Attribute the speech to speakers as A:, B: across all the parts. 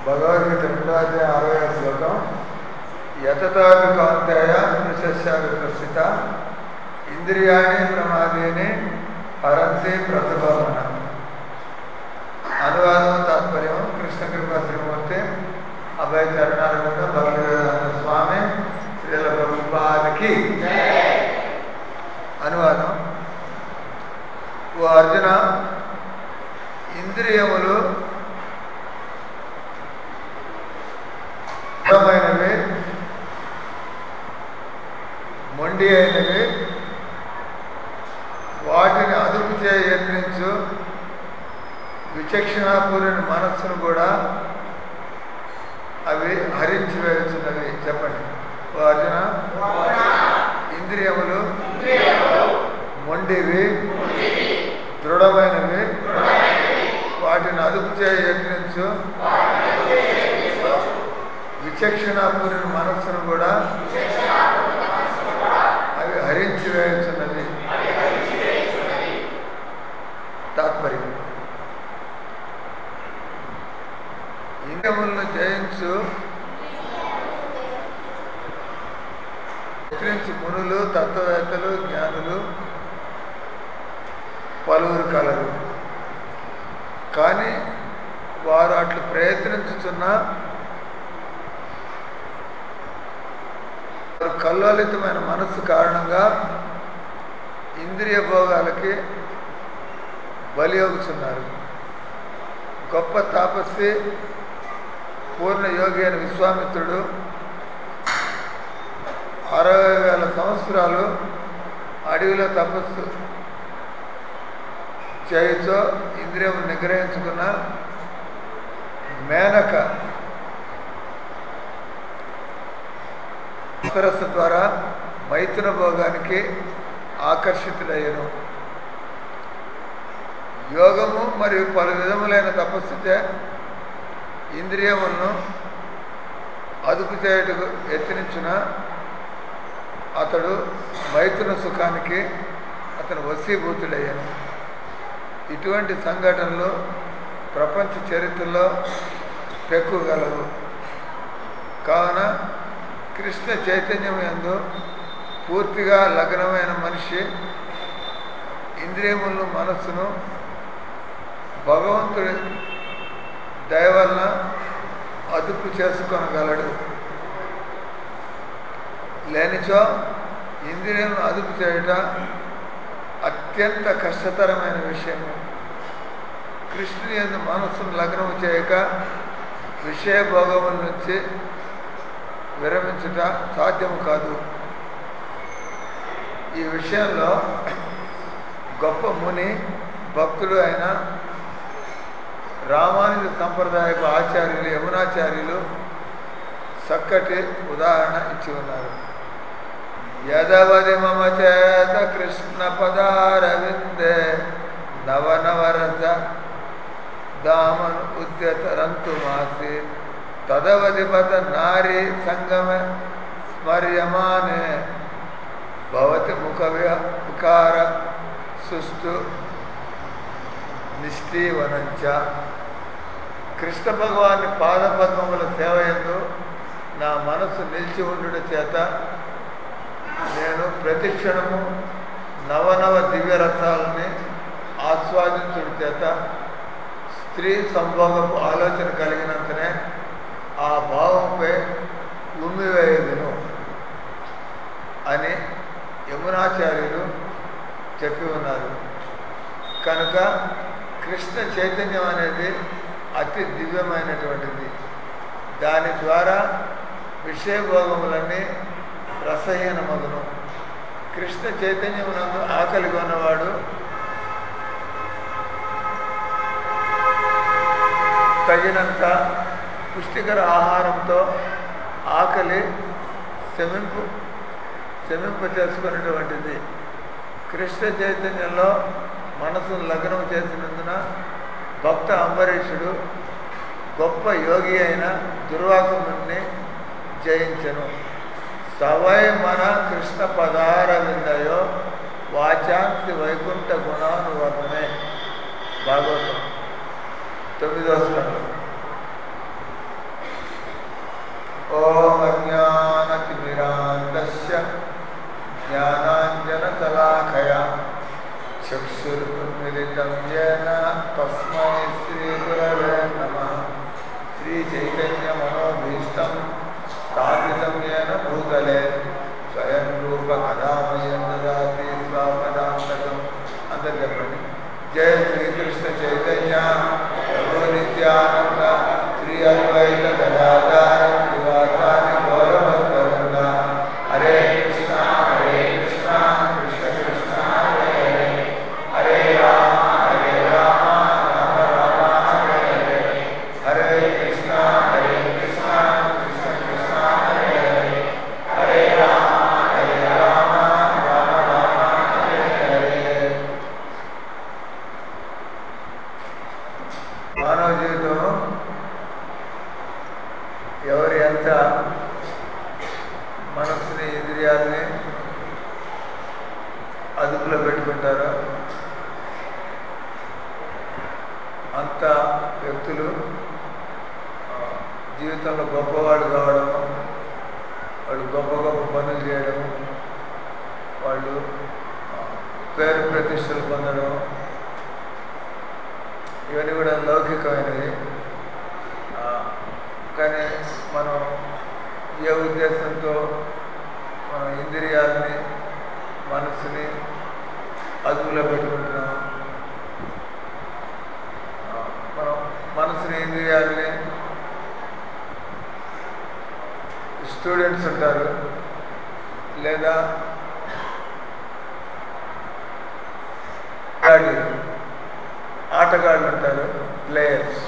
A: భగవద్గీత రెండో అధ్యాయం అరవై శ్లోకం యతతాపి కౌంతేయ ప్రశస్యాభిప్రస్థిత ఇంద్రియాణి ప్రమాదేని హరంతి ప్రతిభావన అనువాదం తాత్పర్యం కృష్ణ కృపా శ్రీమూర్తి అభయ చరణారవింద భగవద్వేదాంత స్వామి శ్రీల ప్రభుపాదికి అనువాదం ఓ అర్జున ఇంద్రియములు దృఢమైనవి మొండి అయినవి వాటిని అదుపు చేయ యత్నించు విచక్షణాపూర్ణ మనస్సును కూడా అవి హరించి వేస్తున్నవి చెప్పండి ఓ అర్జున ఇంద్రియములు మొండివి దృఢమైనవి వాటిని అదుపు చేయ యత్నించు విచక్షణాపూర్ణ మనస్సును కూడా అవి హరించి వేయుచున్నది తాత్పర్యం ఇంద్రియములను జయించు ఎత్రించి మునులు తత్వవేత్తలు జ్ఞానులు పలువురు కలరు కానీ వారు అట్లు ప్రయత్నించుతున్న వారు కల్లోలితమైన మనస్సు కారణంగా ఇంద్రియ భోగాలకి బలి అవుతున్నారు గొప్ప తాపస్వి పూర్ణ యోగి అయిన విశ్వామిత్రుడు అరవై వేల సంవత్సరాలు అడవిలో తపస్సు చేయుతో ఇంద్రియం నిగ్రహించుకున్న మేనక అప్సరస్సు ద్వారా మైథున భోగానికి ఆకర్షితులయ్యను యోగము మరియు పలు విధములైన తపస్సుచే ఇంద్రియములను అదుపు చేయుటకు యత్నించిన అతడు మైథున సుఖానికి అతను వశీభూతుడయ్యాను ఇటువంటి సంఘటనలు ప్రపంచ చరిత్రలో పెక్కుగలవు కావున కృష్ణ చైతన్యం ఎందు పూర్తిగా లగ్నమైన మనిషి ఇంద్రియములను మనస్సును భగవంతుడి దయ వలన అదుపు చేసుకొనగలడు లేనిచో ఇంద్రియాలను అదుపు చేయుట అత్యంత కష్టతరమైన విషయము కృష్ణుని ఎందు మనస్సును లగ్నము చేయక విషయ భోగముల నుంచి విరమించుట సాధ్యము కాదు ఈ విషయంలో గొప్ప ముని భక్తుడు అయిన రామానుజ సంప్రదాయపు ఆచార్యులు యమునాచార్యులు చక్కటి ఉదాహరణ ఇచ్చి ఉన్నారు యదవది మమ చేత కృష్ణ పదారవిందే నవనవరస దామను ఉద్యతరంతు మాసి తదవది పద నారీ సంగమ స్మర్యమానే భవతి ముఖ వికార సుష్టు నిష్ఠీవనంచ కృష్ణ భగవాన్ని పాదపద్మముల సేవ ఎందు నా మనసు నిలిచి ఉండుట చేత నేను ప్రతిక్షణము నవనవ దివ్య రసాలని ఆస్వాదించుడి చేత స్త్రీ సంభోగపు ఆలోచన కలిగినంతనే ఆ భావంపై ఉమ్మివేయదును అని యమునాచార్యులు చెప్పి ఉన్నారు కనుక కృష్ణ చైతన్యం అనేది అతి దివ్యమైనటువంటిది దాని ద్వారా విషయభోగములన్నీ రసహీనమగును కృష్ణ చైతన్యమునందు ఆకలి కొన్నవాడు తగినంత పుష్టికర ఆహారంతో ఆకలి శమింపు శమింప చేసుకున్నటువంటిది కృష్ణ చైతన్యంలో మనసును లగ్నం చేసినందున భక్త అంబరీషుడు గొప్ప యోగి అయిన దుర్వాసముని జయించను సవై మన కృష్ణ పదార విందయో వాచాంతి వైకుంఠ గుణానువర్ణనే భాగవతం తొమ్మిదో స్కందం ज्ञानाञ्जनशलाखया चक्षुरुन्मिलितं येन तस्मै श्रीगुरवे नमः श्रीचैतन्यमनोभीष्टं स्थापितं येन भूतले स्वयं रूपकदामयं ददाति स्वापदान्तकम् अन्तर्गतम् जय श्रीकृष्ण चैतन्य प्रभु नित्यानन्द श्री अद्वैत गदाधर शिवाचार्य गौरभक्तवृन्द हरे कृष्णा हरे कृष्णा कृष्ण कृष्ण हरे हरे हरे राम हरे राम राम राम हरे हरे हरे कृष्णा हरे कृष्णा कृष्ण कृष्ण हरे हरे हरे राम हरे राम राम राम हरे हरे మానవ జీవితం ఎవరు ఎంత మనస్సుని ఇంద్రియాలని అదుపులో పెట్టుకుంటారో అంత వ్యక్తులు ఆ, జీవితంలో గొప్పవాళ్ళు కావడము వాళ్ళు గొప్ప గొప్ప పనులు చేయడము వాళ్ళు ఆ, పేరు ప్రతిష్టలు పొందడం ఇవన్నీ కూడా లౌకికమైనవి ఆ, కానీ మనం ఏ ఉద్దేశంతో మన ఇంద్రియాలని మనసుని అదుపులో పెట్టుకుంటున్నాం ఆ, మనం మనసుని ఇంద్రియాలని స్టూడెంట్స్ ఉంటారు లేదా ఆటగాళ్ళు ఆటగాళ్ళు ఉంటారు ప్లేయర్స్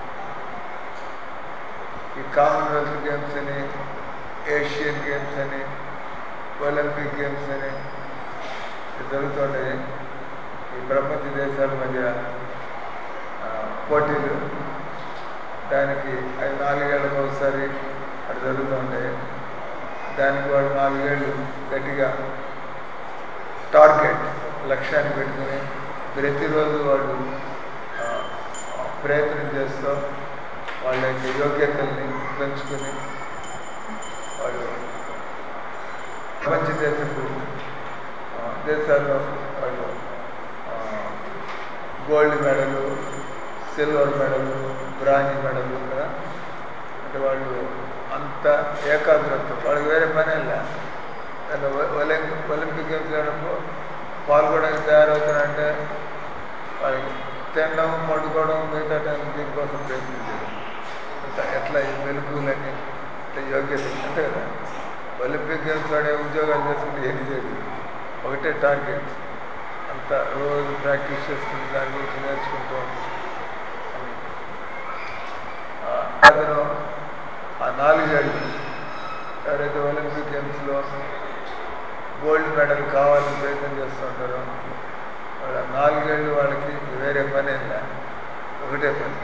A: ఈ కామన్వెల్త్ గేమ్స్ అని ఏషియన్ గేమ్స్ అని ఒలింపిక్ గేమ్స్ అని ఇవి జరుగుతుంటాయి ఈ ప్రపంచ దేశాల మధ్య ఆ, పోటీలు దానికి అది నాలుగేళ్ళకి ఒకసారి అటు జరుగుతూ ఉంటాయి దానికి వాడు నాలుగేళ్ళు గట్టిగా టార్గెట్ లక్ష్యాన్ని పెట్టుకుని ప్రతిరోజు వాళ్ళు ఆ, ప్రయత్నం చేస్తూ వాళ్ళ యొక్క యోగ్యతల్ని పెంచుకుని వాళ్ళు ప్రపంచ దేశపు ఆ, దేశాల్లో వాళ్ళు ఆ, గోల్డ్ మెడలు సిల్వర్ మెడలు బ్రాంజ్ మెడలు కదా అంటే వాళ్ళు అంత ఏకాగ్రత వాళ్ళకి వేరే పని లే దాన్ని ఒలింపిక్ ఒలింపిక్ గేమ్స్ ఆడప్పుడు పాల్గొనడానికి తయారవుతారంటే వాళ్ళకి తినడం పడుకోవడం మిగతా టైం దీనికోసం ప్రయత్నించారు అంత ఎట్లా ఈ మెలకువలన్నీ అంటే యోగ్యత అంతే కదా ఒలింపిక్ గేమ్స్ ఆడే ఉద్యోగాలు చేసుకుంటే ఏమి చేయదు ఒకటే టార్గెట్ అంత రోజు ప్రాక్టీస్ చేసుకుంటూ దాని గురించి నేర్చుకుంటూ అని. ఆ, అతను ఆ నాలుగేళ్ళు ఎవరైతే ఒలింపిక్ గేమ్స్లో గోల్డ్ మెడల్ కావాలని ప్రయత్నం చేస్తుంటారో వాళ్ళ నాలుగేళ్ళు వాళ్ళకి వేరే పని ఏం లే ఒకటే పని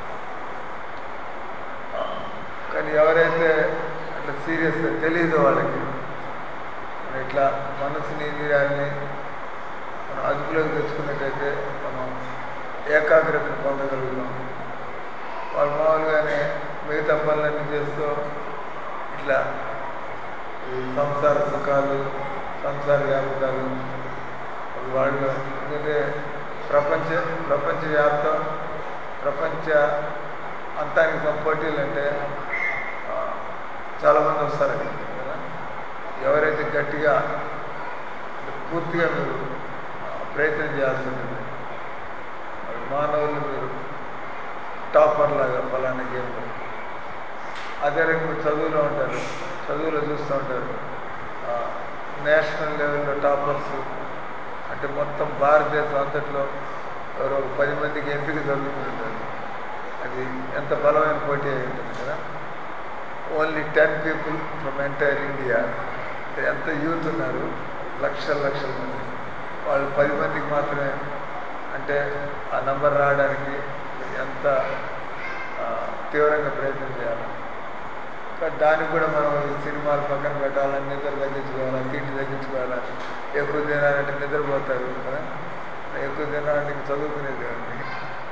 A: ఆ, కానీ ఎవరైతే అట్లా సీరియస్గా తెలియదు వాళ్ళకి మనం ఇట్లా మనసుని ఇంద్రియాలని మనం అదుపులోకి తెచ్చుకున్నట్టయితే మనం ఏకాగ్రతను పొందగలుగుతాం వాళ్ళు మామూలుగానే మిగతా పనులన్నీ చేస్తూ ఇట్లా ఈ సంసార సుఖాలు సంసార వ్యాపకాలు వాళ్ళు ఎందుకంటే ప్రపంచ ప్రపంచ వ్యాప్తం ప్రపంచ అంతానికి పోటీలు అంటే ఆ, చాలామంది వస్తారు కదా ఎవరైతే గట్టిగా అంటే పూర్తిగా మీరు ఆ, ప్రయత్నం చేయాల్సి ఉంటుంది వాళ్ళు మానవులు మీరు టాపర్ లాగా ఫలానా గేమ్లో అదే రకంగా చదువులో ఉంటారు చదువులో చూస్తూ ఉంటారు ఆ, నేషనల్ లెవెల్లో టాపర్స్ అంటే మొత్తం భారతదేశం అంతట్లో ఎవరో ఒక పది మందికి ఎంపిక జరుగుతుంటారు అది ఎంత బలమైన పోటీ అయి ఉంటుంది కదా only ten people from entire India అంటే ఎంత యూత్ ఉన్నారు లక్షల లక్షల మంది వాళ్ళు పది మందికి మాత్రమే అంటే ఆ నంబర్ రావడానికి ఎంత ఆ, తీవ్రంగా ప్రయత్నం చేయాలి కానీ దానికి కూడా మనం ఈ సినిమాలు పక్కన పెట్టాలని నిద్ర తగ్గించుకోవాలా తిండి తగ్గించుకోవాలా ఎక్కువ తినాలంటే నిద్రపోతారు కదా ఎక్కువ తినాలంటే ఇంక చదువుకునేది ఉంది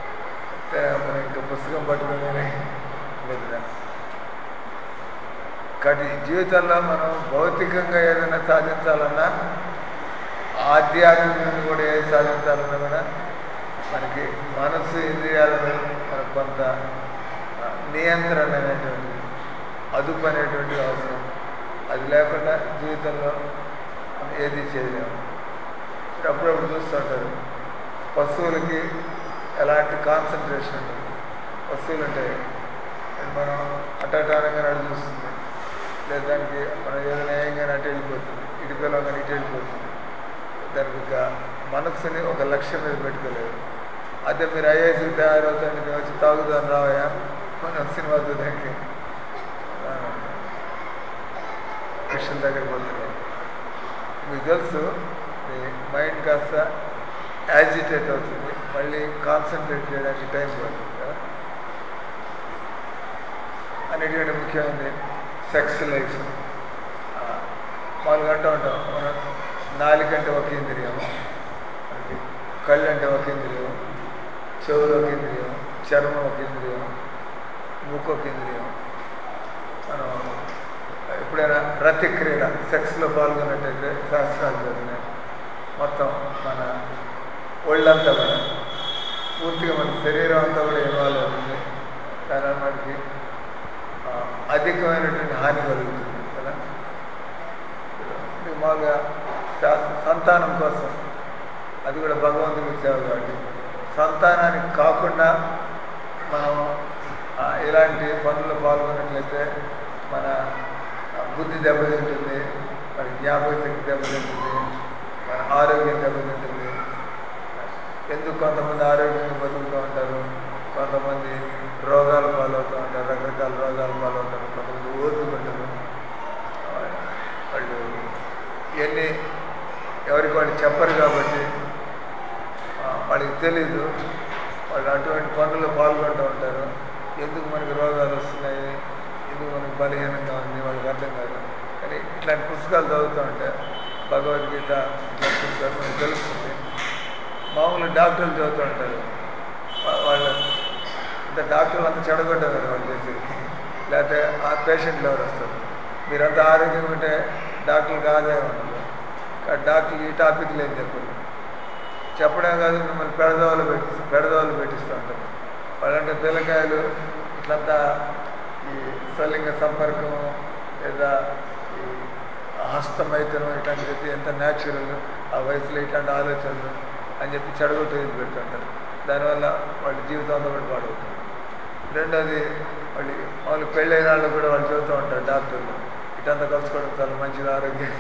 A: అంటే మనం ఇంకా పుస్తకం పట్టుకుని నిద్ర కాబట్టి జీవితంలో మనం భౌతికంగా ఏదైనా సాధించాలన్నా ఆధ్యాత్మికంగా కూడా ఏది సాధించాలన్నా కూడా మనకి మనసు ఇంద్రియాలను మనకు కొంత ఆ, నియంత్రణ అనేటువంటిది అదుపు అనేటువంటిది అవసరం అది లేకుండా జీవితంలో మనం ఏది చేయలేము మీరు అప్పుడప్పుడు చూస్తుంటారు పశువులకి ఎలాంటి కాన్సన్ట్రేషన్ ఉంటుంది పశువులు ఉంటాయి అది మనం అటాటానంగా నడు చూస్తుంది లేదా దానికి మనం ఏదైనా వేయంగానే అటు వెళ్ళిపోతుంది ఇటు పిలవగానే ఇటు వెళ్ళిపోతుంది దానికి ఒక మనస్సుని ఒక లక్ష్యం మీద పెట్టుకోలేదు అదే మీరు ఐఏఎస్ తయారవుతాను నేను వచ్చి తాగుతాను రావయ్యా మనం సినిమా చూడడానికి లక్ష్యం దగ్గర పోతున్నాం మీకు తెలుసు మీ మైండ్ కాస్త యాజిటేట్ అవుతుంది మళ్ళీ కాన్సన్ట్రేట్ చేయడానికి టైం పడుతుంది కదా అన్నిటికంటే ముఖ్యమైనది సెక్స్ లైఫ్ మామూలుగా అంటూ ఉంటాం మనం నాలుగంటే ఒక ఇంద్రియం మనకి కళ్ళు అంటే ఒక ఇంద్రియం చెవులు ఒక ఇంద్రియం చర్మం ఒక ఇంద్రియం ముక్కు ఒక ఇంద్రియం మనం ఎప్పుడైనా రతి క్రీడ సెక్స్లో పాల్గొన్నట్టయితే శాస్త్రాలు చదివినాయి మొత్తం మన ఒళ్ళంతా కూడా పూర్తిగా మన శరీరం అంతా కూడా ఇన్వాల్వ్ అవుతుంది దానివల్ల మనకి ఆ, అధికమైనటువంటి హాని కలుగుతుంది కదా ఇది మామూలుగా శాస్త్ర సంతానం కోసం అది కూడా భగవంతుడికి సేవ కాబట్టి సంతానానికి కాకుండా మనం ఆ, ఇలాంటి పనుల్లో పాల్గొన్నట్లయితే మన ఆ, బుద్ధి దెబ్బతింటుంది మన జ్ఞాపక శక్తి దెబ్బతింటుంది మన ఆరోగ్యం దెబ్బతింటుంది ఎందుకు కొంతమంది ఆరోగ్యంగా బతుకుతూ ఉంటారు కొంతమంది రోగాలు పాలవుతూ ఉంటారు రకరకాల రోగాలు పాలవుతారు కొంతమంది ఓర్చుకుంటారు వాళ్ళు ఇవన్నీ ఎవరికి వాళ్ళు చెప్పరు కాబట్టి ఆ, వాళ్ళకి తెలీదు వాళ్ళు అటువంటి పనుల్లో పాల్గొంటూ ఉంటారు ఎందుకు మనకి రోగాలు వస్తున్నాయి ఎందుకు మనకి బలహీనంగా ఉంది వాళ్ళకి అర్థం కాదు కానీ ఇట్లాంటి పుస్తకాలు చదువుతూ ఉంటే భగవద్గీత ఇట్లాంటి పుస్తకాలు మనకు తెలుస్తుంది మామూలు డాక్టర్లు చదువుతూ ఉంటారు వా- వాళ్ళు అంత డాక్టర్లు అంత చెడగొట్టారు కదా వాళ్ళు చేసేది లేకపోతే ఆ పేషెంట్లు ఎవరు వస్తారు మీరంతా ఆరోగ్యంగా ఉంటే డాక్టర్లకు ఆదాయం ఉండదు కానీ డాక్టర్లు ఈ టాపిక్లు ఏం చెప్పరు చెప్పడం కాదు మిమ్మల్ని పెడదోవలు పెట్టి పెడదోవలు పెట్టిస్తూ ఉంటారు వాళ్ళంటే పిల్లకాయలు ఇట్లంతా ఈ స్వలింగ సంపర్కం లేదా ఈ హస్తమైతనం ఇట్లాంటి చెప్పి ఎంత న్యాచురల్ ఆ వయసులో ఇట్లాంటి ఆలోచనలు అని చెప్పి చెడగొట్టేది పెడుతుంటారు దానివల్ల వాళ్ళ జీవితం అంతా కూడా పాడవుతుంది రెండోది వాళ్ళు వాళ్ళు పెళ్ళైన వాళ్ళు కూడా వాళ్ళు చెబుతూ ఉంటారు డాక్టర్లు ఇటంతా కలుసుకోవడం చాలా మంచిది ఆరోగ్యం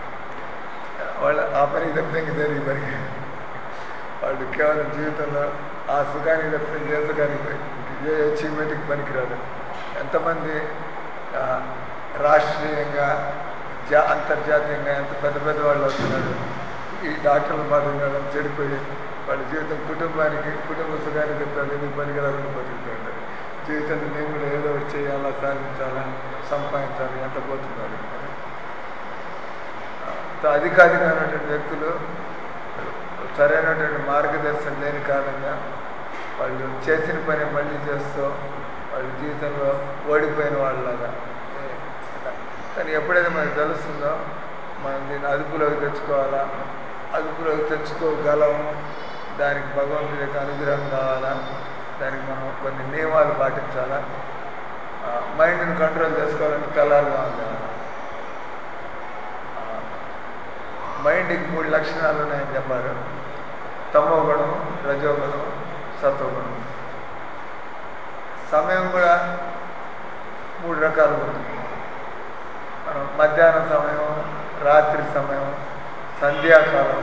A: వాళ్ళు ఆ పనికి తప్పితే ఇంక దేనికి పనికి వాళ్ళు కేవలం జీవితంలో ఆ సుఖానికి తప్పితే ఇంకే సుఖానికి పోయి ఏ అచీవ్మెంట్కి పనికిరాదు ఎంతమంది ఆ, రాష్ట్రీయంగా జా అంతర్జాతీయంగా ఎంత పెద్ద పెద్ద వాళ్ళు అవుతున్నారు ఈ డాక్టర్ల మాదిరిగా చెడిపోయి వాళ్ళ జీవితం కుటుంబానికి కుటుంబ సుఖానికి తప్పితే ఎందుకు పనికిరాదని బతుకుతుంటారు జీవితంలో నేను కూడా ఏదో ఒకటి చేయాలా సాధించాలా సంపాదించాలి ఎంత పోతున్నారు సో అధికారికమైనటువంటి వ్యక్తులు సరైనటువంటి మార్గదర్శనం లేని కారణంగా వాళ్ళు చేసిన పని మళ్ళీ చేస్తూ వాళ్ళ జీవితంలో ఓడిపోయిన వాళ్ళలాగా ఏ, అట్లా. కానీ ఎప్పుడైతే మనకు తెలుస్తుందో మనం దీన్ని అదుపులోకి తెచ్చుకోవాలా అదుపులోకి తెచ్చుకోగలము దానికి భగవంతుడి యొక్క అనుగ్రహం కావాలా దానికి మనం కొన్ని నియమాలు పాటించాలా ఆ, మైండ్ని కంట్రోల్ చేసుకోవాలంటే తెల్లారుగా ఉండాలి మైండ్కి మూడు లక్షణాలు ఉన్నాయని చెప్పారు తమో గుణం రజోగుణం సత్వగుణం సమయం కూడా మూడు రకాలుగా ఉంటుంది మనం మధ్యాహ్నం సమయం రాత్రి సమయం సంధ్యాకాలం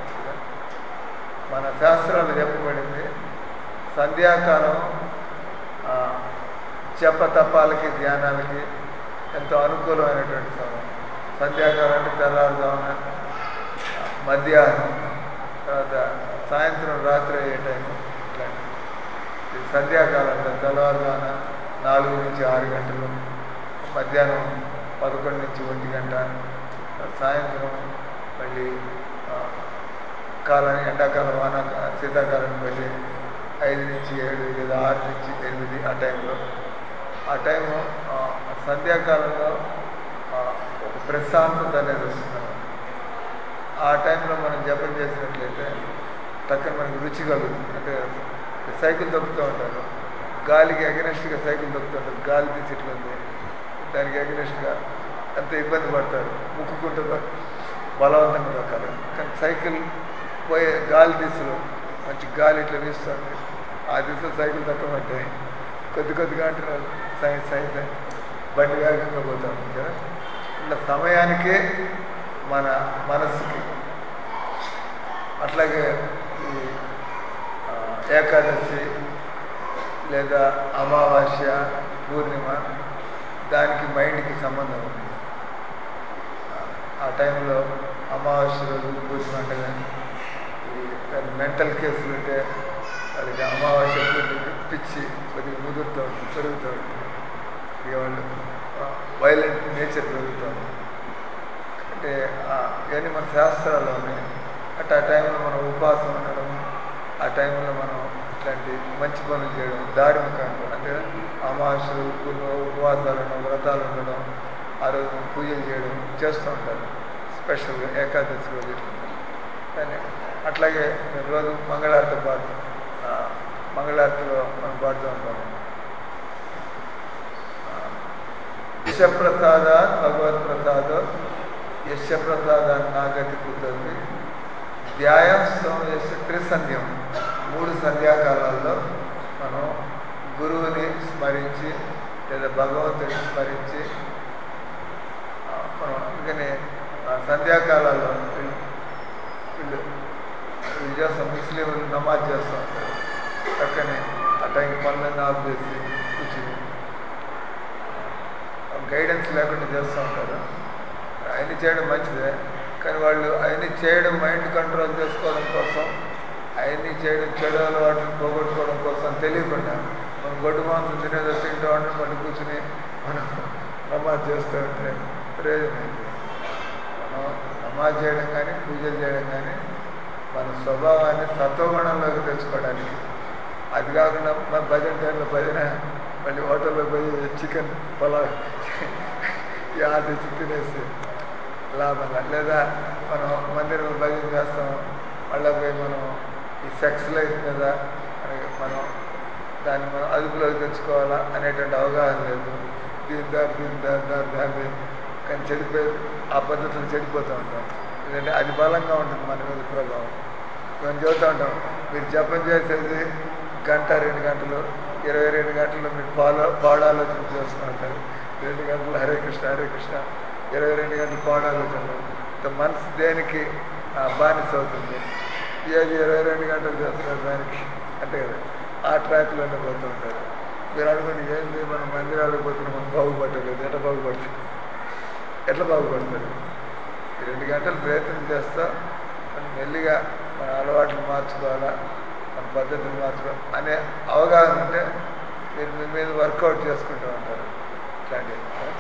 A: మన శాస్త్రాలు చెప్పబడింది సంధ్యాకాలం ఆ, జపతపాలకి ధ్యానాలకి ఎంతో అనుకూలమైనటువంటి సమయం సంధ్యాకాలం అంటే తెల్లారుజామున ఆ, మధ్యాహ్నం తర్వాత సాయంత్రం రాత్రి అయ్యే టైం ఇట్లాంటి ఇది సంధ్యాకాలం అంటే తెల్లవారుజామున నాలుగు నుంచి ఆరు గంటలు మధ్యాహ్నం పదకొండు నుంచి ఒంటి గంట సాయంత్రం మళ్ళీ ఆ, కాలం ఎండాకాలం వాన శీతాకాలం బట్టి ఐదు నుంచి ఏడు లేదా ఆరు నుంచి ఎనిమిది ఆ టైంలో ఆ టైము ఆ, సంధ్యాకాలంలో ప్రశాంతత అనేది వస్తుంది ఆ టైంలో మనం జపం చేసినట్లయితే టక్కన మనకు రుచి కలుగుతుంది అంటే సైకిల్ తొక్కుతూ ఉంటారు గాలికి అగెనెస్ట్గా సైకిల్ తొక్కుతూ ఉంటారు గాలి తీసి ఇట్లా ఉంది దానికి అగెనెస్ట్గా అంత ఇబ్బంది పడతారు ముక్కుకుంటూ బలవంతంగా దొక్కాలి కానీ సైకిల్ పోయే గాలి దిశలో మంచి గాలి ఇట్లా వీస్తుంది ఆ దిశలో సైకిల్ తొక్కమంటే కొద్ది కొద్దిగా అంటున్నారు సైన్స్ సైన్స్ అని బండి వేగంగా పోతా ఉంటుంది కదా ఇట్లా సమయానికే మన మనస్సుకి అట్లాగే ఈ ఆ, ఏకాదశి లేదా అమావాస్య పూర్ణిమ దానికి మైండ్కి సంబంధం ఉంది ఆ టైంలో అమావాస్య రోజు పూర్ణిమ అంటే కానీ ఈ మెంటల్ కేసులు ఉంటే వాళ్ళకి అమావాస్య పూర్ణిమ పిచ్చి కొద్దిగా ముదురుతూ ఉంటుంది పెరుగుతూ ఉంటుంది ఇక వాళ్ళు వైలెంట్ నేచర్ పెరుగుతూ ఉంటుంది అంటే ఆ, ఇవన్నీ మన శాస్త్రాల్లో ఉన్నాయి అంటే ఆ టైంలో మనం ఉపవాసం ఉండడం ఆ టైంలో మనం ఇట్లాంటి మంచి పనులు చేయడం ధార్మికంగా అంటే అమావాస్యలు పూర్ణ ఉపవాసాలు ఉండడం వ్రతాలు ఉండడం ఆ రోజు పూజలు చేయడం చేస్తూ ఉంటారు స్పెషల్గా ఏకాదశి రోజు ఇట్లా కానీ అట్లాగే మేము రోజు మంగళారతి పాడు ఆ, మంగళారతిలో మనం పాడుతూ ఉంటాము యశప్రసాద భగవత్ ప్రసాద యశ ప్రసాద నాగతి కుదరది ధ్యాయం యశ త్రిసంధ్యం మూడు సంధ్యాకాలాల్లో మనం గురువుని స్మరించి లేదా భగవంతుని స్మరించి ఆ, మనం అందుకని ఆ సంధ్యాకాలాల్లో వీళ్ళు వీళ్ళు వీళ్ళు చేస్తాం ముస్లింలు నమాజ్ చేస్తూ ఉంటారు పక్కనే ఆ టైం పనులన్నీ ఆఫ్ చేసి కూర్చుని గైడెన్స్ లేకుండా చేస్తూ ఉంటారు అవన్నీ చేయడం మంచిదే కానీ వాళ్ళు అవన్నీ చేయడం మైండ్ కంట్రోల్ చేసుకోవడం కోసం అవన్నీ చేయడం చెడు అలవాట్లు పోగొట్టుకోవడం కోసం తెలియకుండా మనం గొడ్డు మాంసం తినేదో తింటూ ఉండడం మళ్ళీ కూర్చుని మనం నమాజ్ చేస్తూ ఉంటే ప్రయోజనం ఏంటి మనం నమాజ్ చేయడం కానీ పూజలు చేయడం కానీ మన స్వభావాన్ని సత్వగుణంలోకి తెచ్చుకోవడానికి అది కాకుండా మన భజన టైంలో భజన మళ్ళీ హోటల్లో పోయి చికెన్ పొలావ్ యాడ్ తెచ్చి తినేసి లాభంగా లేదా మనం మందిరం భజన చేస్తాం మళ్ళీ పోయి మనం ఈ సెక్స్ లైఫ్ మీద మనకి మనం దాన్ని మనం అదుపులోకి తెచ్చుకోవాలా అనేటువంటి అవగాహన లేదు దీని దారి దీని దారి దారి దారి కానీ చెడిపోయి ఆ పద్ధతిలో చెడిపోతూ ఉంటాం ఎందుకంటే అది బలంగా ఉంటుంది మన మీద ప్రభావం మేము చూస్తూ ఉంటాం మీరు జపం చేసేది గంట రెండు గంటలు ఇరవై రెండు గంటలు మీరు పాలో పాడాలోచన చేస్తూ ఉంటారు రెండు గంటలు హరే కృష్ణ హరే కృష్ణ ఇరవై రెండు గంటలు పాడాలోచనలు ఇంత మనసు దేనికి ఆ, బానిస అవుతుంది ఏది ఇరవై రెండు గంటలు చేస్తున్నారు దానికి అంతే కదా ఆ ట్రాక్లోనే పోతూ ఉంటారు మీరు అనుకోండి ఏంది మనం మందిరాలకు పోతున్నాం మనం బాగుపడలేదు ఎట్లా బాగుపడుతుంది ఎట్లా బాగుపడతారు ఈ రెండు గంటలు ప్రయత్నం చేస్తా మనం మెల్లిగా మన అలవాట్లు మార్చుకోవాలా మన పద్ధతులు మార్చుకోవాలి అనే అవగాహన ఉంటే మీరు మీ మీద వర్కౌట్ చేసుకుంటూ ఉంటారు ఇట్లాంటివి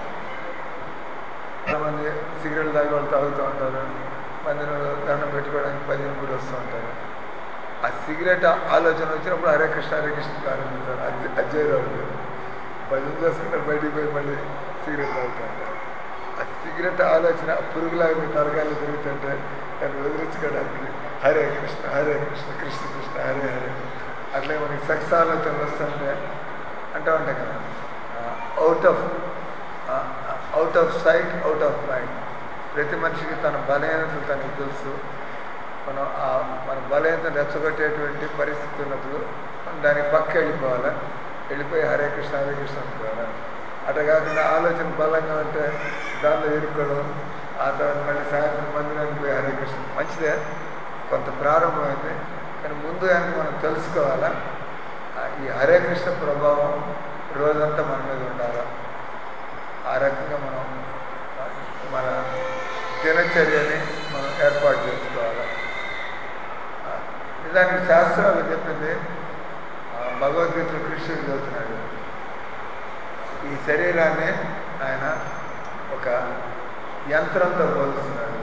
A: చాలామంది సిగరెట్ తాగి వాళ్ళు తాగుతూ ఉంటారు మందిరంలో దండం పెట్టుకోవడానికి భజన కూడా వస్తూ ఉంటారు ఆ సిగరెట్ ఆలోచన వచ్చినప్పుడు హరే కృష్ణ హరే కృష్ణ ప్రారంభిస్తారు అది అజయరావు భజన చేసుకుంటారు బయటికి పోయి మళ్ళీ సిగరెట్ తాగుతూ ఉంటారు ఆ సిగరెట్ ఆలోచన పురుగులాగా మీ తలకాయలు తిరుగుతుంటే దాన్ని వదిలించుకోవడానికి హరే కృష్ణ హరే కృష్ణ కృష్ణ కృష్ణ హరే హరే అట్లే మనకి సెక్స్ ఆలోచనలు వస్తుంటే అంటూ ఉంటాం కదా out of out of sight out of mind ప్రతి మనిషికి తన బలహీనతలు తనకు తెలుసు మనం ఆ మన బలహీనతను రెచ్చగొట్టేటువంటి పరిస్థితి ఉన్నప్పుడు మనం దానికి పక్క వెళ్ళిపోవాలి వెళ్ళిపోయి హరే కృష్ణ హరే కృష్ణ అనుకోవాలి అట్లా కాకుండా ఆలోచన బలంగా ఉంటే దానిలో ఇరుక్కోవడం ఆ తర్వాత మళ్ళీ సాయంత్రం మందిరానికి పోయి హరే కృష్ణ మంచిదే కొంత ప్రారంభమైంది కానీ ముందు వెనక మనం తెలుసుకోవాలా ఆ ఈ హరే కృష్ణ ప్రభావం రోజంతా మన మీద ఉండాలా ఆ రకంగా మనం ఆ, మన దినచర్యని మనం ఏర్పాటు చేసుకోవాలి ఆ, నిజానికి శాస్త్రాలు చెప్పింది ఆ, భగవద్గీతలో కృష్ణుడు చదువుతున్నాడు ఈ శరీరాన్ని ఆయన ఒక యంత్రంతో పోలుస్తున్నాడు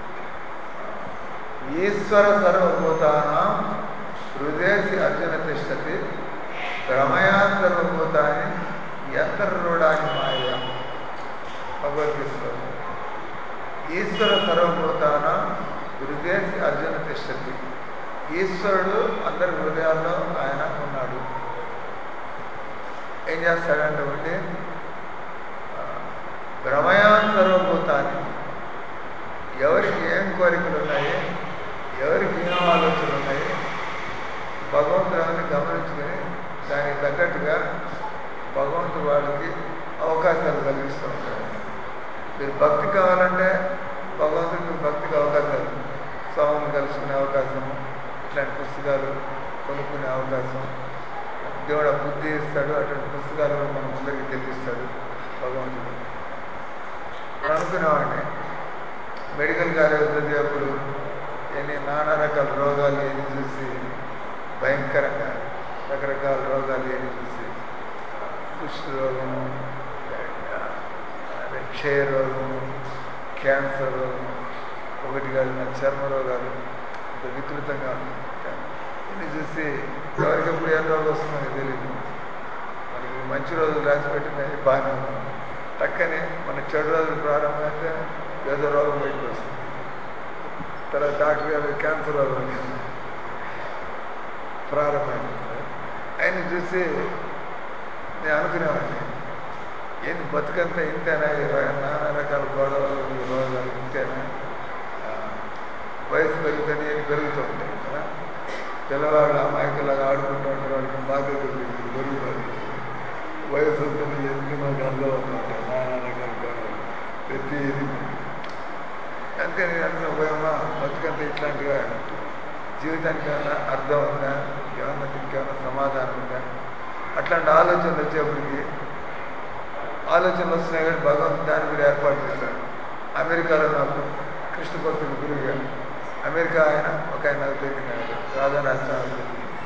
A: ఈశ్వర సర్వభూతానం హృదయసి అర్జున తిష్టతి భ్రమయాన్ సర్వభూతాన్ని యంత్రరూఢాన్ని మాయ భగవద్గీతలో ఈశ్వర సర్వభూతాన హృదయ అర్జున తిష్టతి ఈశ్వరుడు అందరి హృదయాల్లో ఆయన ఉన్నాడు ఏం చేస్తాడంటే ఉండి ఆ, భ్రమయాన్ సర్వభూతాన్ని ఎవరికి ఏం కోరికలు ఉన్నాయి ఎవరికి ఏం ఆలోచనలు ఉన్నాయి భగవంతుని గమనించుకొని దానికి తగ్గట్టుగా భగవంతుడు వాళ్ళకి అవకాశాలు కలిగిస్తూ ఉంటాడు మీరు భక్తి కావాలంటే భగవంతుడికి మీకు భక్తికి అవకాశాలు స్వామిని కలుసుకునే అవకాశం ఇట్లాంటి పుస్తకాలు కొనుక్కునే అవకాశం దేవుడు ఆ బుద్ధి ఇస్తాడు అటువంటి పుస్తకాలు కూడా మన ముందరికి తెలియస్తాడు భగవంతుడు నేను అనుకునేవాడిని మెడికల్ కాలేజ్ చదివేప్పుడు ఎన్ని నానా రకాల రోగాలు ఎన్ని చూసి భయంకరంగా రకరకాల రోగాలు ఎన్ని చూసి కుష్ఠ రోగము అదే క్షయ రోగము క్యాన్సర్ రోగము ఒకటి కాదు నా చర్మ రోగాలు ఇంత వికృతంగా ఉంటాయి ఇన్ని చూసి ఎవరికి ఎప్పుడు ఏ రోగం వస్తుందో తెలియదు మనకి మంచి రోజులు రాసి పెట్టిన బాగానే ఉన్నాం టక్కని మన చెడు రోజులు ప్రారంభమైతే ఏదో రోగం బయటకు వస్తుంది తర్వాత డాక్టర్ గారు క్యాన్సర్ రోగం వచ్చింది ప్రారంభమైంది ఆయన చూసి నేను అనుకునేవాడిని ఏంది బతుకంతా ఇంతేనా ఈ ర- నానా రకాల గొడవలు ఈ రోగాలు ఇంతేనా ఆ, వయసు పెరుగుతుంది ఏం పెరుగుతూ ఉంటాయి కదా పిల్లవాళ్ళు అమాయకులాగా ఆడుకుంటూ ఉంటారు వాళ్ళకి బాధ్యతలు తెలియదు పెరుగుతారు వయసు వస్తుంది ఎందుకు మనకు అర్థం అవుతూ ఉంటాయి నానా రకాల గొడవలు ప్రతి ఇది అంతే నేను అనుకున్న పోయమ్మా బతుకంతా ఇట్లాంటిగా జీవితానికి ఏమైనా అర్థం ఉందా ఏమన్నా ఇంకేమైనా సమాధానం ఉందా అట్లాంటి ఆలోచనలు వచ్చేప్పటికి ఆలోచనలు వస్తున్నాయి కానీ భగవంతుడు దాన్ని కూడా ఏర్పాటు చేశాడు అమెరికాలో నాకు కృష్ణ భక్తుడు గురువు గారు అమెరికా ఆయన ఒక ఆయన నాకు తెలియదు రాధానాథ్ స్వామి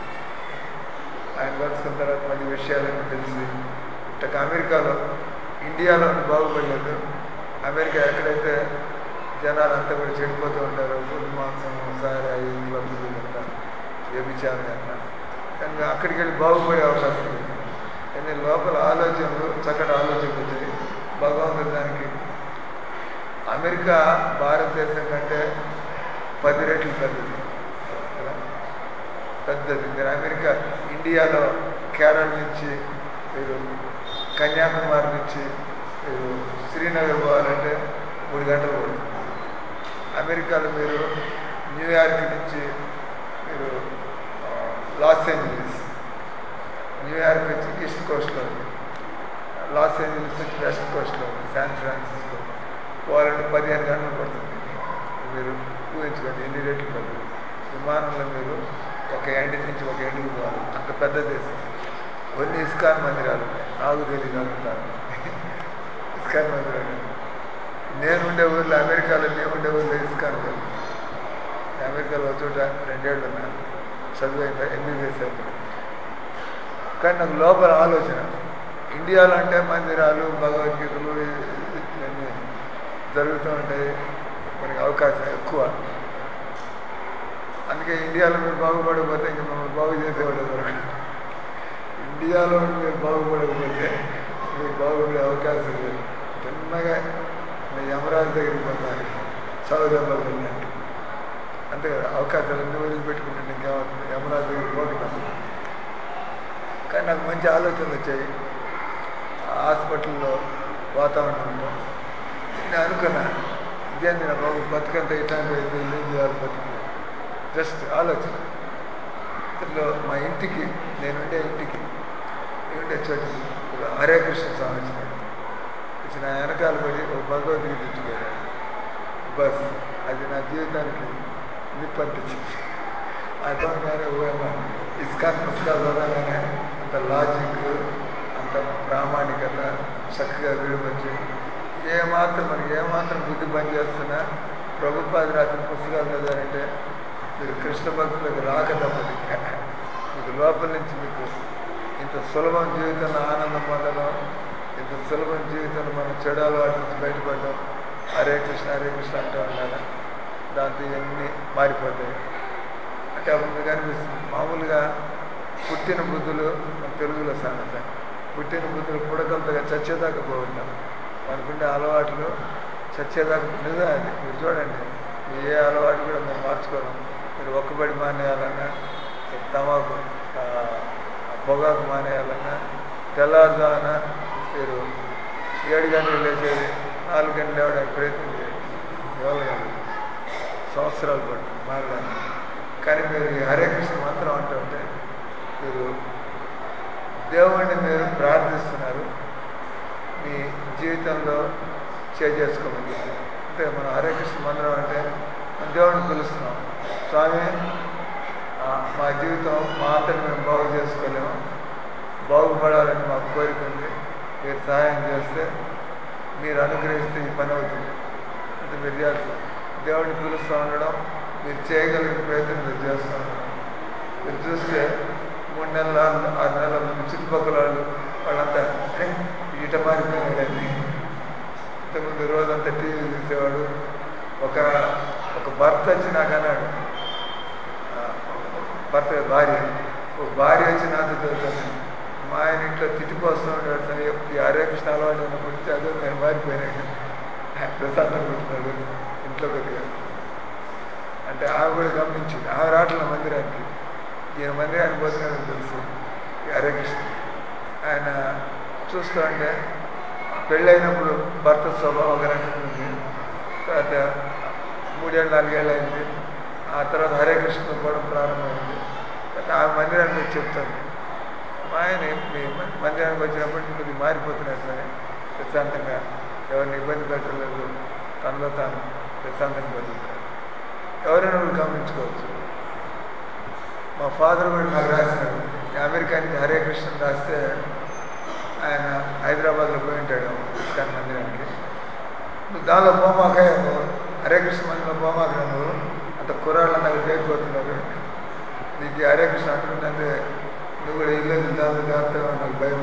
A: ఆయన కలుసుకున్న తర్వాత మంచి విషయాలన్నీ తెలిసి ఇట్లా అమెరికాలో ఇండియాలో బాగుపడలేదు అమెరికా ఎక్కడైతే జనాలు అంతా కూడా చెడిపోతూ ఉంటారు గుడ్ మాంసం సారాయి క్లబ్లు అంతా వ్యభిచారం అంతా కానీ అక్కడికి వెళ్ళి బాగుపడే అవకాశం ఉంది కానీ లోపల ఆలోచనలు చక్కటి ఆలోచనలు వచ్చాయి భగవంతుడు దానికి అమెరికా భారతదేశం కంటే పది రెట్లు పెద్దది కదా పెద్దది మీరు అమెరికా ఇండియాలో కేరళ నుంచి మీరు కన్యాకుమారి నుంచి మీరు శ్రీనగర్ పోవాలంటే మూడు గంటలు పడుతుంది అమెరికాలో మీరు న్యూయార్క్ నుంచి మీరు ఆ, లాస్ ఏంజలీస్ న్యూయార్క్ వచ్చి ఈస్ట్ కోస్ట్లో ఉంది లాస్ ఏంజలీస్ వచ్చి వెస్ట్ కోస్ట్లో ఉంది శాన్ ఫ్రాన్సిస్కో పోవాలంటే పదిహేను గంటలు పడుతుంది మీరు ఊహించుకోండి ఎన్ని రేట్లు పడుతుంది విమానంలో మీరు ఒక ఎండ్ నుంచి ఒక ఎండ్కి పోవాలి అంత పెద్ద దేశం కొన్ని ఇస్కాన్ మందిరాలు ఉన్నాయి నాకు తెలియదు అనుకుంటాను ఇస్కాన్ మందిరాలు నేను ఉండే ఊర్లో అమెరికాలో నేను ఉండే ఊర్లో ఇస్కాన్ లేదు అమెరికాలో ఒక చోట రెండేళ్ళు ఉన్నాను చదువు అయిపోయి ఎంబీబీఎస్ అయిపోయింది కానీ నాకు లోపల ఆలోచన ఇండియాలో అంటే మందిరాలు భగవద్గీతలు ఇవన్నీ జరుగుతూ ఉంటాయి మనకి అవకాశం ఎక్కువ అందుకే ఇండియాలో మీరు బాగుపడకపోతే ఇంక మిమ్మల్ని బాగు చేసేవాడు ఎవరు ఇండియాలో మీరు బాగుపడకపోతే మీకు బాగుపడే అవకాశం లేదు చిన్నగా మీ యమరాజు దగ్గరికి పోతారు చదువు దెబ్బలు తిన్నాను అంతే కదా అవకాశాలు అన్ని వదిలిపెట్టుకుంటే ఇంకేమవుతుంది యమరాజు దగ్గరికి పోతున్నాను కానీ నాకు మంచి ఆలోచనలు వచ్చాయి ఆ హాస్పిటల్లో వాతావరణం ఉంటాం నేను అనుకున్నా ఇదేంది నా బాబు బతుకంతా ఇట్లాంటి అయితే ఏం చేయాలి బతుకు జస్ట్ ఆలోచన ఇందులో మా ఇంటికి నేనుండే ఇంటికి నేనుండే చోటుకి ఒక హరే కృష్ణ స్వామి వచ్చినాడు వచ్చిన వెనకాల పడి ఒక భగవద్గీత ఇచ్చిపోయాడు బస్ అది నా జీవితానికి నిప్పంటించింది ఆ చదవగానే ఓయమ్మ ఇస్కాన్ పుస్తకాలు చదవగానే అంత లాజిక్ అంత ప్రామాణికత చక్కగా విడిపచ్చి ఏమాత్రం మనకి ఏమాత్రం బుద్ధి పనిచేస్తున్నా ప్రభుపాది రాసిన పుస్తకాలు చదివారంటే మీరు కృష్ణ భక్తులకు రాక తప్పదు ఇంకా మీకు లోపల నుంచి మీకు ఇంత సులభం జీవితంలో ఆనందం పొందడం ఇంత సులభం జీవితంలో మనం చెడు అలవాటు నుంచి బయటపడడం హరే కృష్ణ హరే కృష్ణ అంటూ ఉండాలి దాంతో ఇవన్నీ మారిపోతాయి అంటే అప్పుడు మీకు అనిపిస్తుంది మామూలుగా పుట్టిన బుద్ధులు మన తెలుగులో సామెత పుట్టిన బుద్ధులు పుడకలతో చచ్చేదాకా పోగొట్టాం మనకుండే అలవాట్లు చచ్చేదాకా నిజం అది మీరు చూడండి మీ ఏ అలవాటు కూడా మీరు మార్చుకోవడం మీరు ఒక్కబడి మానేయాలన్నా మీరు తమాకు ఆ, పొగాకు మానేయాలన్నా తెల్లారుజామున మీరు ఏడు గంటలకు లేచేది నాలుగు గంటలు లేవడానికి ప్రయత్నం చేయండి ఎవరు కాదు సంవత్సరాలు పడుతుంది మారడానికి కానీ మీరు ఈ హరే కృష్ణ మంత్రం అంటుంటే మీరు దేవుణ్ణి మీరు ప్రార్థిస్తున్నారు మీ జీవితంలో చేసుకోమని అంటే మన హరే కృష్ణ మందిరం అంటే మన దేవుడిని పిలుస్తున్నాం స్వామి ఆ, మా జీవితం మా అంతటి మేము బాగు చేసుకోలేము బాగుపడాలని మాకు కోరిక ఉంది మీరు సహాయం చేస్తే మీరు అనుగ్రహిస్తే ఈ పని అవుతుంది అంటే మీరు చేస్తారు దేవుడిని పిలుస్తూ ఉండడం మీరు చేయగలిగిన ప్రయత్నం మీరు చేస్తూ ఉండడం మీరు చూస్తే మూడు నెలల ఆరు ఆరు నెలల ముందు చుట్టుపక్కల వాళ్ళు వాళ్ళంతా "ఏ, ఈట మారిపోయినాడని ఇంతకుముందు రోజంతా టీవీ చూసేవాడు ఒక ఒక భర్త వచ్చి నాకు అన్నాడు ఆ, భర్త కాదు, భార్య ఒక భార్య వచ్చి నాతో చదువుతాను మా ఆయన ఇంట్లో తిట్టిపోస్తూ ఉండేవాడు సరే ఈ హరే కృష్ణ అలవాటు ఉన్నప్పటి నుంచి అదే నేను మారిపోయినాడు ఆయన ప్రశాంతంగా ఉంటున్నాడు ఇంట్లో కొద్దిగా అంటే ఆమె కూడా గమనించింది ఆమె రావట్ల మందిరానికి ఈయన మందిరానికి పోతున్నాడని తెలుసు ఈ హరే కృష్ణ ఆయన చూస్తూ ఉంటే పెళ్ళైనప్పుడు భర్త స్వభావం ఒక రకంగా ఉంది తర్వాత మూడేళ్ళు నాలుగేళ్ళు అయింది ఆ తర్వాత హరే కృష్ణ పోవడం ప్రారంభమైంది తర్వాత ఆమె మందిరానికి వచ్చి చెప్తాను మా ఆయన మీ మ- మందిరానికి వచ్చినప్పటి నుంచి కొద్దిగా మారిపోతున్నారు సరే ప్రశాంతంగా ఎవరిని ఇబ్బంది పెట్టలేదు తనలో తాను ప్రశాంతంగా బతుకుతారు ఎవరైనా కూడా గమనించుకోవచ్చు మా ఫాదర్ కూడా నాకు రాసినాడు ఈ అమెరికా నుంచి హరే కృష్ణ రాస్తే ఆయన హైదరాబాద్లో పోయి ఉంటాడు ఇస్కాన్ మందిరానికి నువ్వు దానిలో పోమాక నువ్వు హరే కృష్ణ మందిరంలో పోమాక నువ్వు అంత కుర్రాళ్ళు నాకు చేయకపోతున్నారు నీకు ఈ హరే కృష్ణ అంటుందంటే నువ్వు కూడా ఇల్లు దాంతో జాగ్రత్తగా నాకు భయం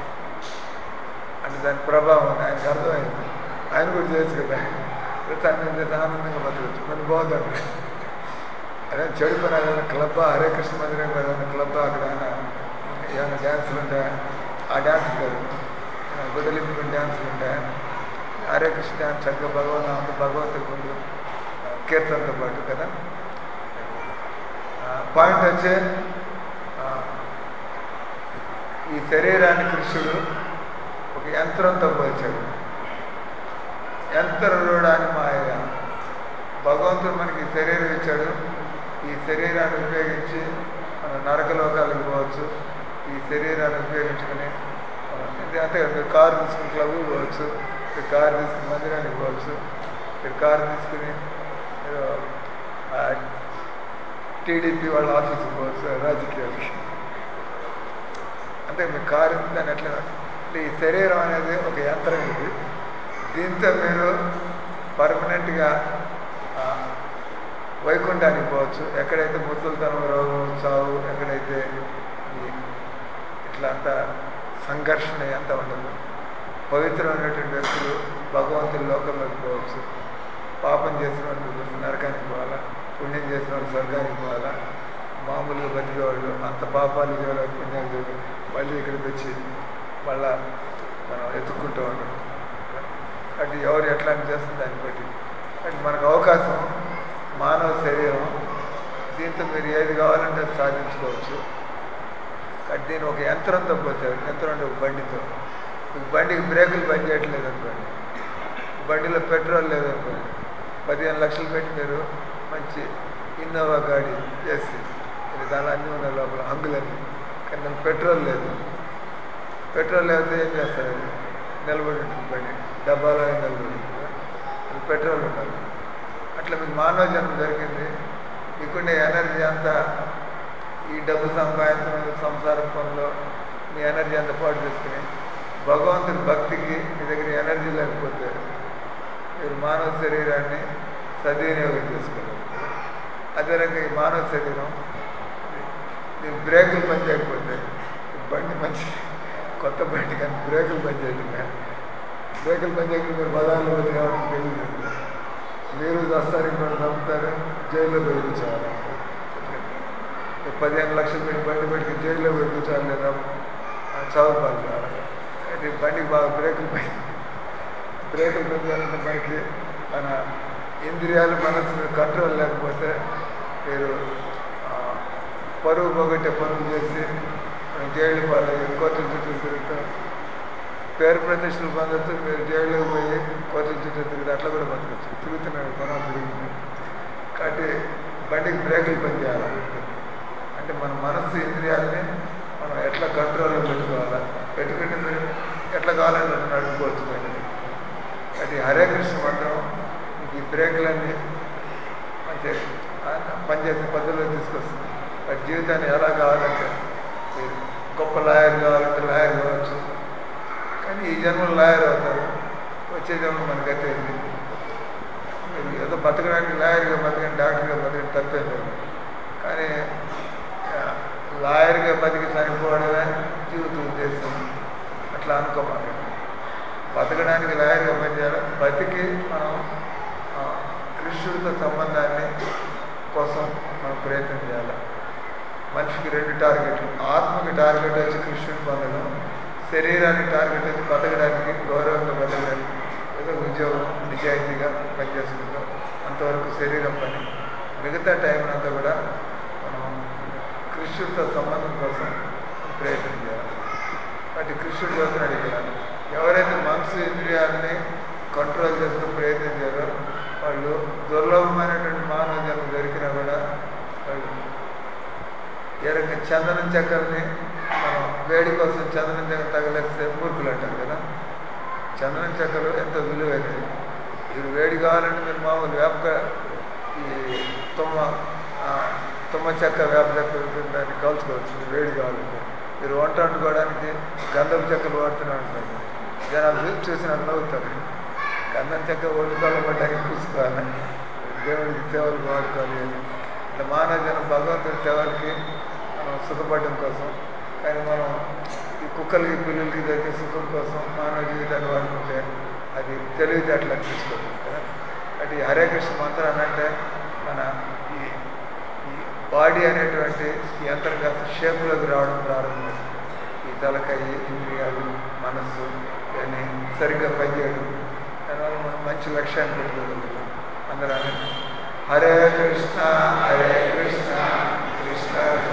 A: అంటే దాని ప్రభావం అని ఆయనకు అర్థమైంది ఆయన కూడా చేయొచ్చు కదా తను చేసి ఆనందంగా బతకచ్చు కొన్ని బాగుందండి అదే చెడిపోయిన ఏదైనా క్లబ్ హరే కృష్ణ మందిరం ఏదైనా క్లబ్ అక్కడ ఏమైనా ఏమైనా డ్యాన్సులు ఉంటాయా ఆ డ్యాన్స్ కాదు గుడ్డలింపుకుని డ్యాన్సులు ఉంటాయా హరే కృష్ణ డ్యాన్స్ చక్కగా భగవన్ నామంతో భగవంతుడి ముందు ఆ, కీర్తనతో పాటు కదా పాయింట్ వచ్చే ఆ, ఈ శరీరాన్ని కృష్ణుడు ఒక యంత్రంతో పోల్చాడు యంత్రరుడాని మాయ భగవంతుడు మనకి ఈ శరీరం ఇచ్చాడు ఈ శరీరాన్ని ఉపయోగించి మనం నరకలోకాలకు పోవచ్చు ఈ శరీరాన్ని ఉపయోగించుకుని మనం ఇది అంటే మీరు కారు తీసుకుని క్లబ్కి పోవచ్చు మీరు కారు తీసుకుని మందిరానికి పోవచ్చు మీరు కారు తీసుకుని మీరు టీడీపీ వాళ్ళ ఆఫీస్కి పోవచ్చు రాజకీయాలకి అంటే మీ కారు ఉంది దాన్ని ఎట్లా అంటే ఈ శరీరం అనేది ఒక యంత్రం ఇది దీంతో మీరు పర్మనెంట్గా వైకుంఠానికి పోవచ్చు ఎక్కడైతే ముసలితనం రోగం చావు ఎక్కడైతే ఈ ఇట్లా అంతా సంఘర్షణ ఎంత ఉండదు పవిత్రమైనటువంటి వ్యక్తులు భగవంతుని లోకంలోకి పోవచ్చు పాపం చేసిన వాళ్ళు నరకానికి పోవాలా పుణ్యం చేసిన వాళ్ళు స్వర్గానికి పోవాలా మామూలుగా బతికేవాళ్ళు అంత పాపాలు చేయలేదు పుణ్యాలు చేయలేదు మళ్ళీ ఇక్కడికి వచ్చి మళ్ళా మనం ఎత్తుక్కుంటూ ఉండడం అంటే ఎవరు ఎట్లా చేస్తుంది దాన్ని బట్టి అంటే మనకు అవకాశం మానవ శరీరం దీంతో మీరు ఏది కావాలంటే అది సాధించుకోవచ్చు కానీ దీన్ని ఒక యంత్రంతో పోతారు యంత్రం అంటే ఒక బండితో మీకు బండికి బ్రేకులు పనిచేయట్లేదు అనుకోండి బండిలో పెట్రోల్ లేదనుకోండి పదిహేను లక్షలు పెట్టి మీరు మంచి ఇన్నోవా గాడి చేసి మీరు దానిలో అన్నీ ఉన్నాయి లోపల హంగులన్నీ కానీ దానికి పెట్రోల్ లేదు పెట్రోల్ లేకపోతే ఏం చేస్తారు అది నిలబడి ఉంటుంది బండి డబ్బాలో నిలబడి ఉంటుంది కదా. అది పెట్రోల్ ఉండాలి అట్లా మీకు మానవ జన్మ జరిగింది మీకుండే ఎనర్జీ అంతా ఈ డబ్బు సంపాదించడం సంసార పనులు మీ ఎనర్జీ అంతా పాటు చేసుకుని భగవంతుడి భక్తికి మీ దగ్గర ఎనర్జీ లేకపోతే మీరు మానవ శరీరాన్ని సద్వినియోగం చేసుకోలేదు అదే రకంగా ఈ మానవ శరీరం మీరు బ్రేకులు పని చేయకపోతే ఈ బండి మంచి కొత్త బండి కానీ బ్రేకులు పని చేయకుండా బ్రేకులు పని చేయకుండా మీరు పదాలు పోతే ఏమన్నా తెలియదు మీరు వస్తారు ఇంకోటి చంపుతారు జైల్లో పోయి కూర్చోవాలి మీరు పదిహేను లక్షలు పెట్టి బండి పెట్టి జైల్లో పోయి కూర్చోవాలి లేదా చదువు పాలు కావాలి అది బండికి బాగా బ్రేకులు పని బ్రేకులు పొందాలంటే మనకి మన ఇంద్రియాలు మనసు కంట్రోల్ లేకపోతే మీరు ఆ, పరువు పోగొట్టే పనులు చేసి మనం జైలు పాలయ్యి కోర్టుల చుట్టూ తిరుగుతాం పేరు ప్రతిష్టలు పొందొచ్చు మీరు జైలుకి పోయి కోర్టుల చుట్టూ తిరిగితే అట్లా కూడా బతకచ్చు తిరుగుతున్నాడు కొనం తిరుగుతుంది కాబట్టి బండికి బ్రేకులు పనిచేయాలి అంటే మన మనస్సు ఇంద్రియాలని మనం ఎట్లా కంట్రోల్లో పెట్టుకోవాలా పెట్టుకుంటే మీరు ఎట్లా కావాలంటే అట్లా నడుపుకోవచ్చు బండి అది హరే కృష్ణ మంత్రం మీకు ఈ బ్రేకులన్నీ మంచి పనిచేసే పద్ధతిలో తీసుకొస్తుంది వాటి జీవితాన్ని ఎలా కావాలంటే మీరు గొప్ప లాయర్ కావాలంటే లాయర్ కావచ్చు కానీ ఈ జన్మలో లాయర్ అవుతారు వచ్చే జన్మ మనకి అయితే ఇది. మీరు ఏదో బతకడానికి లాయర్గా బతకండి డాక్టర్గా బతకండి తప్పేం లేదు కానీ ఆ, లాయర్గా బతికి చనిపోవడమే జీవిత ఉద్దేశం అట్లా అనుకోమాకండి బతకడానికి లాయర్గా పనిచేయాలి బతికి మనం ఆ, కృష్ణుడితో సంబంధాన్ని కోసం మనం ప్రయత్నం చేయాలి మనిషికి రెండు టార్గెట్లు ఆత్మకి టార్గెట్ వచ్చి కృష్ణుని పొందడం శరీరానికి టార్గెట్ వచ్చి బతకడానికి గౌరవంగా బతకడానికి ఏదో ఉద్యోగం నిజాయితీగా పనిచేసుకుంటాం అంతవరకు శరీరం పని మిగతా టైం అంతా కూడా మనం కృష్ణుడితో సంబంధం కోసం ప్రయత్నం చేయాలి కాబట్టి కృష్ణుడు చెబుతున్నాడు ఇక్కడ ఎవరైతే మనసు ఇంద్రియాలని కంట్రోల్ చేస్తూ ప్రయత్నం చేయాలో వాళ్ళు దుర్లభమైనటువంటి మానవ జన్మ దొరికినా కూడా వాళ్ళు ఏ రకంగా చందనం చెక్కల్ని మనం వేడి కోసం చందనం చెక్క తగిలేస్తే మూర్ఖులు అంటారు కదా చందనం చెక్కలు ఎంతో విలువైనవి మీరు వేడి కావాలంటే మీరు మామూలు వేపక ఈ తుమ్మ ఆ, తుమ్మ చెక్క వేప చెక్క ఉంటుంది, దాన్ని కాల్చుకోవచ్చు మీరు వేడి కావాలంటే మీరు వంట వండుకోవడానికి గంధపు చెక్కలు వాడుతూనే ఉంటారు జనాలు చూ- చూసిన నవ్వుతారు గంధం చెక్క వండుకోవాలపడ్డానికి పూసుకోవాలి దేవుడికి సేవలకు వాడుకోవాలి అని ఇట్లా మానవ జనం భగవంతుడి సేవలకి మనం సుఖపడడం కోసం కానీ మనం ఈ కుక్కలకి పిల్లలకి దొరికే సుఖం కోసం మానవ జీవితాన్ని వాడుకుంటే అది తెలివితేటలు అనిపించుకోదు కదా అంటే ఈ హరే కృష్ణ మంత్రాన్ని అంటే మన ఈ ఈ బాడీ అనేటువంటి ఈ యంత్రం కాస్త షేప్లోకి రావడం ప్రారంభమవుతుంది ఈ తలకాయ ఇంద్రియాలు మనస్సు ఇవన్నీ సరిగ్గా పనిచేయడం దానివల్ల మనం మంచి లక్ష్యాన్ని పెట్టుకోగలుగుతాం అందరూ అనండి. హరే కృష్ణ హరే కృష్ణ కృష్ణ